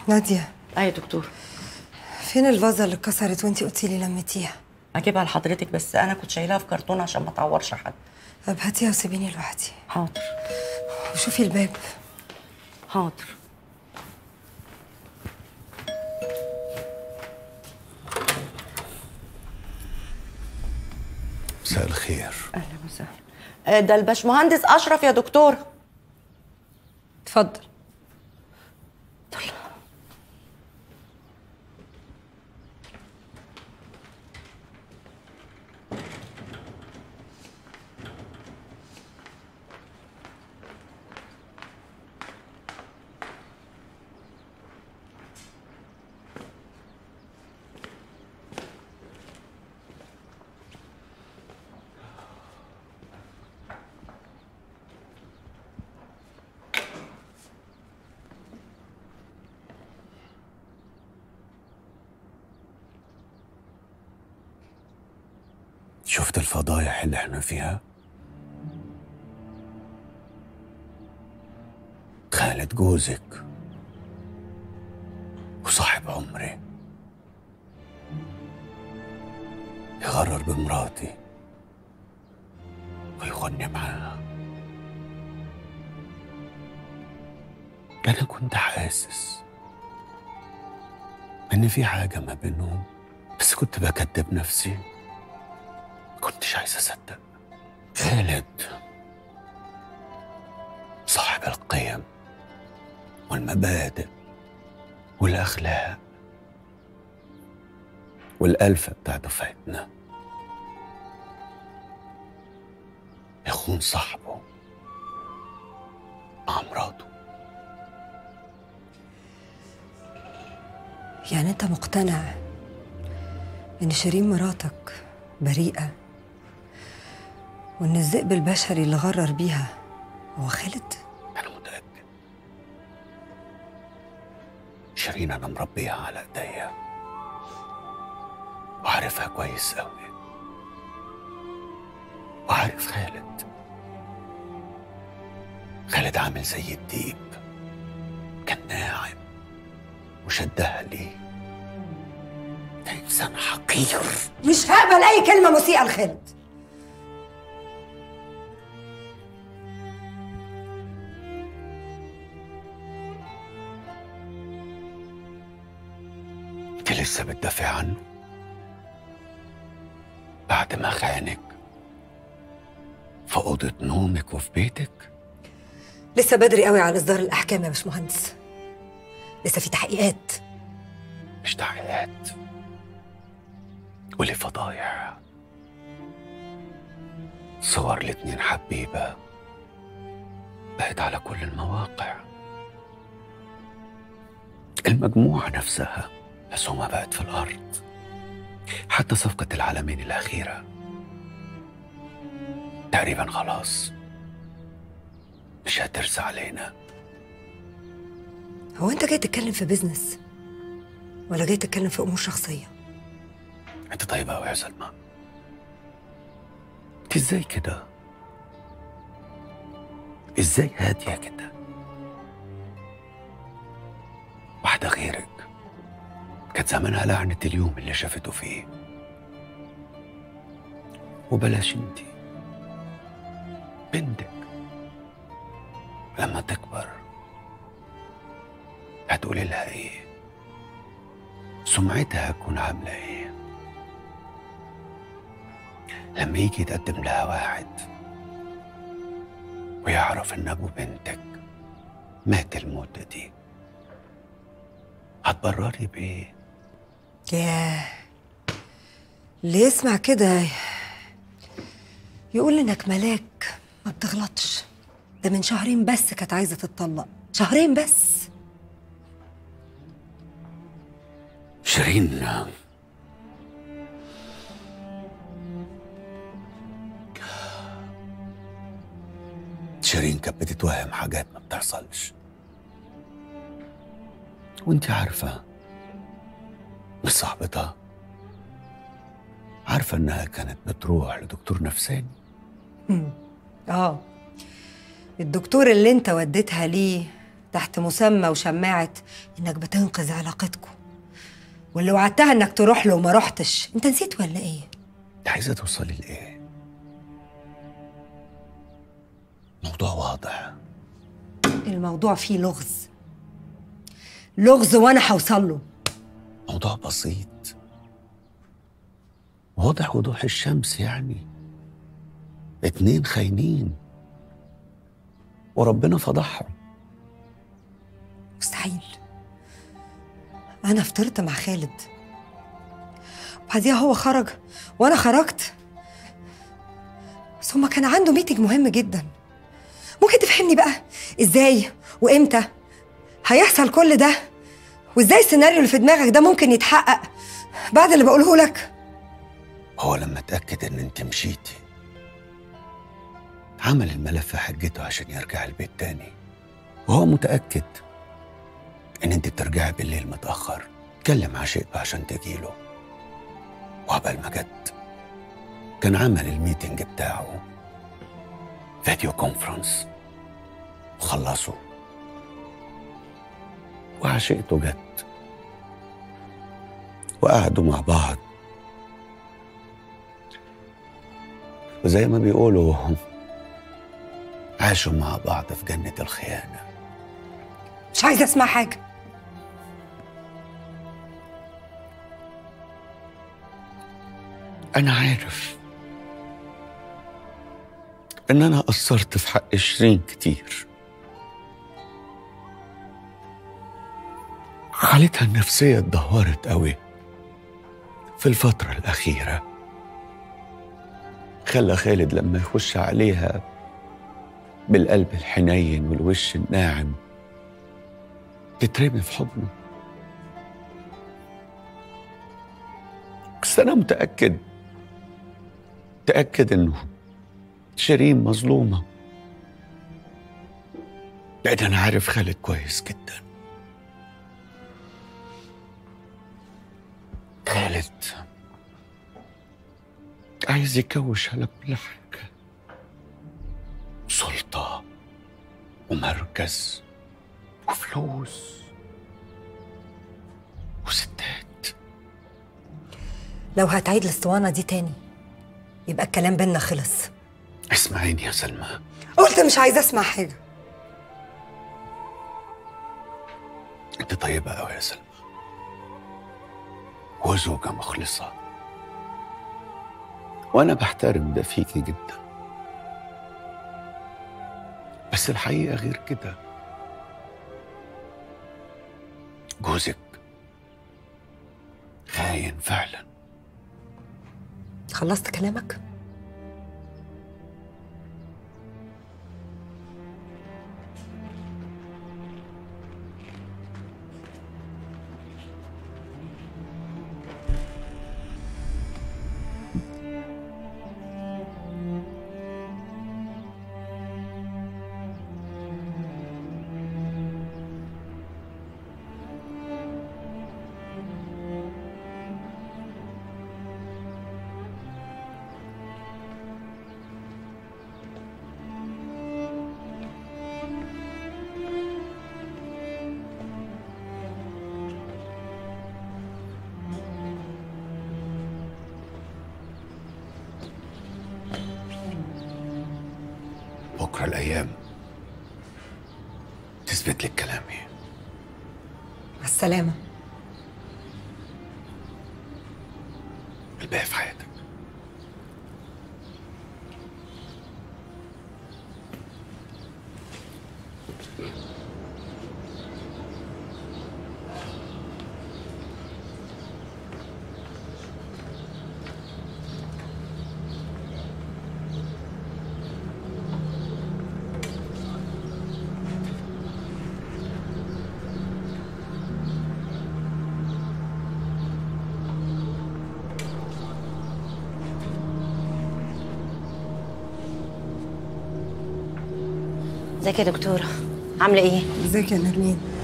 نادية اي يا دكتور فين الفازة اللي اتكسرت وانتي قلتي لي لميتيها اجيبها لحضرتك بس انا كنت شايلاها في كرتون عشان ما تعورش حد طب هاتيها وسيبيني لوحدي حاضر وشوفي الباب حاضر مساء الخير اهلا وسهلا آه، ده الباشمهندس اشرف يا دكتور اتفضل شفت الفضايح اللي احنا فيها خالد جوزك وصاحب عمري يغرر بمراتي ويخوني معاها أنا كنت حاسس إن في حاجة ما بينهم بس كنت بكدب نفسي ما كنتش عايز أصدق خالد صاحب القيم والمبادئ والأخلاق والألفة بتاع دفعتنا يخون صاحبه مع مراته يعني انت مقتنع ان شيرين مراتك بريئة وان الذئب البشري اللي غرر بيها هو خالد أنا متأكد شيرين أنا مربيها على إيديا وعارفها كويس أوي وعارف خالد خالد عامل زي الديب كان ناعم وشدها ليه ده إنسان حقير مش هقبل اي كلمة مسيئة لخالد انت لسه بتدافع عنه بعد ما خانك في أوضة نومك وفي بيتك لسه بدري قوي على اصدار الاحكام يا باشمهندس لسه في تحقيقات مش تحقيقات وليه فضايح صور الاتنين حبيبة بقت على كل المواقع المجموعة نفسها أسهمها بقت في الأرض حتى صفقة العالمين الأخيرة تقريبا خلاص مش هترسى علينا هو انت جاي تتكلم في بيزنس ولا جاي تتكلم في امور شخصيه انت طيبة أوي يا سلمى انت ازاي كده؟ ازاي هادية كده؟ واحدة غيرك كانت زمانها لعنة اليوم اللي شافته فيه وبلاش انتي بنتك لما تكبر هتقولي لها ايه سمعتها هتكون عاملة ايه لما يجي يتقدم لها واحد ويعرف ان ابو بنتك مات الموتة دي هتبرري بايه ياه اللي يسمع كده يقول انك ملاك ما بتغلطش ده من شهرين بس كانت عايزه تتطلق شهرين بس شيرين شيرين كانت بتتوهم حاجات ما بتحصلش وانت عارفة مش صاحبتها عارفة انها كانت بتروح لدكتور نفساني اه الدكتور اللي انت وديتها ليه تحت مسمى وشماعة إنك بتنقذ علاقتكم واللي وعدتها إنك تروح له وما رحتش أنت نسيت ولا إيه؟ انت عايزه توصلي لايه موضوع واضح الموضوع فيه لغز لغز وأنا هوصل له موضوع بسيط واضح وضوح الشمس يعني اتنين خاينين وربنا فضحهم مستحيل أنا فطرت مع خالد وبعديها هو خرج وأنا خرجت بس هما كان عنده ميتنج مهم جدا ممكن تفهمني بقى إزاي وإمتى هيحصل كل ده وإزاي السيناريو اللي في دماغك ده ممكن يتحقق بعد اللي بقوله لك هو لما اتأكد ان انت مشيتي عمل الملف في حجته عشان يرجع البيت تاني وهو متأكد ان انت بترجعي بالليل متأخر كلم عشيقته عشان تجيله وعبال ما جت كان عمل الميتنج بتاعه فيديو كونفرنس وخلصوا وعشيقته جت وقعدوا مع بعض وزي ما بيقولوا عاشوا مع بعض في جنة الخيانة مش عايزة أسمع حاجة أنا عارف إن أنا قصرت في حق شيرين كتير حالتها النفسية اتدهورت قوي في الفترة الأخيرة خلى خالد لما يخش عليها بالقلب الحنين والوش الناعم تترمي في حضنه بس أنا متأكد متأكد إنه شيرين مظلومة لأن أنا عارف خالد كويس جدا خالد عايز يكوش على كل حاجة سلطة ومركز وفلوس وستات لو هتعيد الاسطوانة دي تاني يبقى الكلام بينا خلص اسمعيني يا سلمى قلت مش عايزة أسمع حاجة انت طيبة قوي يا سلمى وزوجة مخلصة وانا بحترم ده فيكي جدا بس الحقيقة غير كده جوزك خاين فعلا خلصت كلامك؟ بكرة الأيام تثبت لك كلامي مع السلامة الباقي في حياتك ازيك يا دكتورة عاملة ايه؟ ازيك يا نرمين